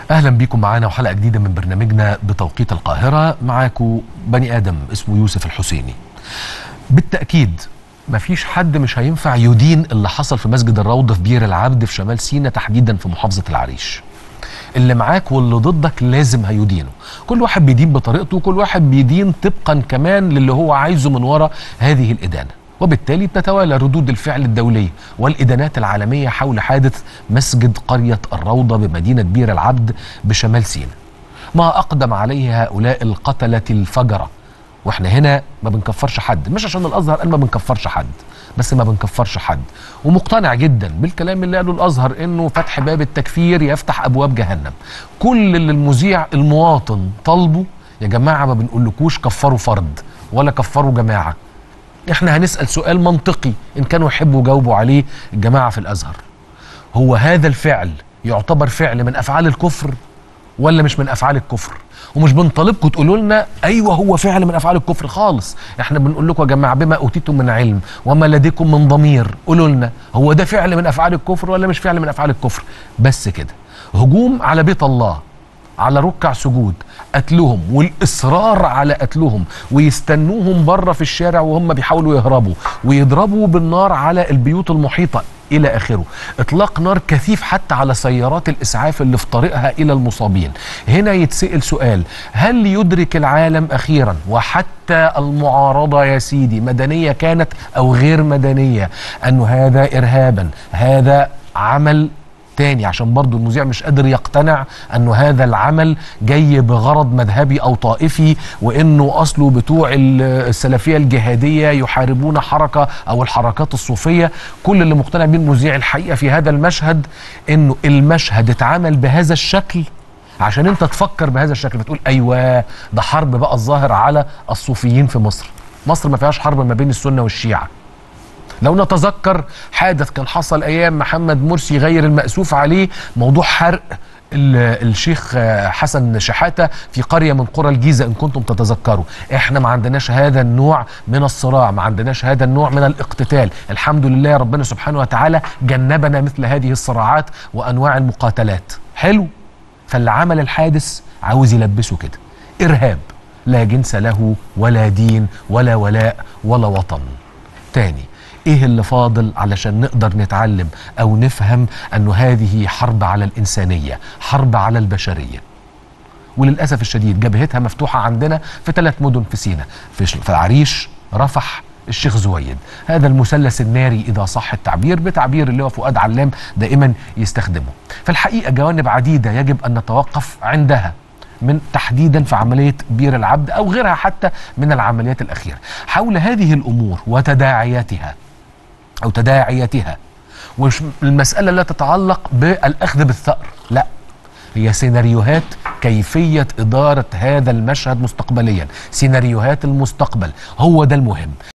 اهلا بيكم معانا وحلقه جديده من برنامجنا بتوقيت القاهره معاكم بني ادم اسمه يوسف الحسيني بالتاكيد مفيش حد مش هينفع يدين اللي حصل في مسجد الروضه في بير العبد في شمال سيناء تحديدا في محافظه العريش اللي معاك واللي ضدك لازم هيدينه كل واحد بيدين بطريقته وكل واحد بيدين طبقا كمان للي هو عايزه من وراء هذه الإدانة وبالتالي بتتوالى ردود الفعل الدولية والإدانات العالمية حول حادث مسجد قرية الروضة بمدينة بير العبد بشمال سيناء ما أقدم عليه هؤلاء القتلة الفجرة واحنا هنا ما بنكفرش حد مش عشان الازهر قال ما بنكفرش حد بس ما بنكفرش حد ومقتنع جدا بالكلام اللي قاله الازهر انه فتح باب التكفير يفتح ابواب جهنم كل اللي المذيع المواطن طالبه يا جماعه ما بنقولكوش كفروا فرد ولا كفروا جماعه احنا هنسال سؤال منطقي ان كانوا يحبوا يجاوبوا عليه الجماعه في الازهر هو هذا الفعل يعتبر فعل من افعال الكفر ولا مش من افعال الكفر ومش بنطالبكم تقولوا لنا ايوه هو فعل من افعال الكفر خالص احنا بنقول لكم يا جماعه بما اوتيتم من علم وما لديكم من ضمير قولوا لنا هو ده فعل من افعال الكفر ولا مش فعل من افعال الكفر بس كده هجوم على بيت الله على ركع سجود قتلهم والاصرار على قتلهم ويستنوهم بره في الشارع وهم بيحاولوا يهربوا ويضربوا بالنار على البيوت المحيطه الى اخره اطلاق نار كثيف حتى على سيارات الاسعاف اللي في طريقها الى المصابين هنا يتسال سؤال هل يدرك العالم اخيرا وحتى المعارضه يا سيدي مدنيه كانت او غير مدنيه انه هذا ارهابا هذا عمل تاني عشان برضو المذيع مش قادر يقتنع انه هذا العمل جاي بغرض مذهبي او طائفي وانه اصله بتوع السلفيه الجهاديه يحاربون حركه او الحركات الصوفيه كل اللي مقتنع بيه المذيع الحقيقه في هذا المشهد انه المشهد اتعمل بهذا الشكل عشان انت تفكر بهذا الشكل فتقول ايوه ده حرب بقى الظاهر على الصوفيين في مصر مصر ما فيهاش حرب ما بين السنه والشيعه لو نتذكر حادث كان حصل ايام محمد مرسي غير المأسوف عليه موضوع حرق الشيخ حسن شحاته في قريه من قرى الجيزه ان كنتم تتذكروا احنا ما عندناش هذا النوع من الصراع ما عندناش هذا النوع من الاقتتال الحمد لله ربنا سبحانه وتعالى جنبنا مثل هذه الصراعات وانواع المقاتلات حلو فاللي عمل الحادث عاوز يلبسه كده ارهاب لا جنس له ولا دين ولا ولاء ولا وطن تاني ايه اللي فاضل علشان نقدر نتعلم او نفهم انه هذه حرب على الانسانيه حرب على البشريه وللاسف الشديد جبهتها مفتوحه عندنا في ثلاث مدن في سيناء في العريش رفح الشيخ زويد هذا المثلث الناري اذا صح التعبير بتعبير اللي هو فؤاد علام دائما يستخدمه فالحقيقه جوانب عديده يجب ان نتوقف عندها من تحديدا في عمليه بير العبد او غيرها حتى من العمليات الاخيره حول هذه الامور وتداعياتها او تداعياتها ومش المساله لا تتعلق بالاخذ بالثأر لا هي سيناريوهات كيفيه اداره هذا المشهد مستقبليا سيناريوهات المستقبل هو ده المهم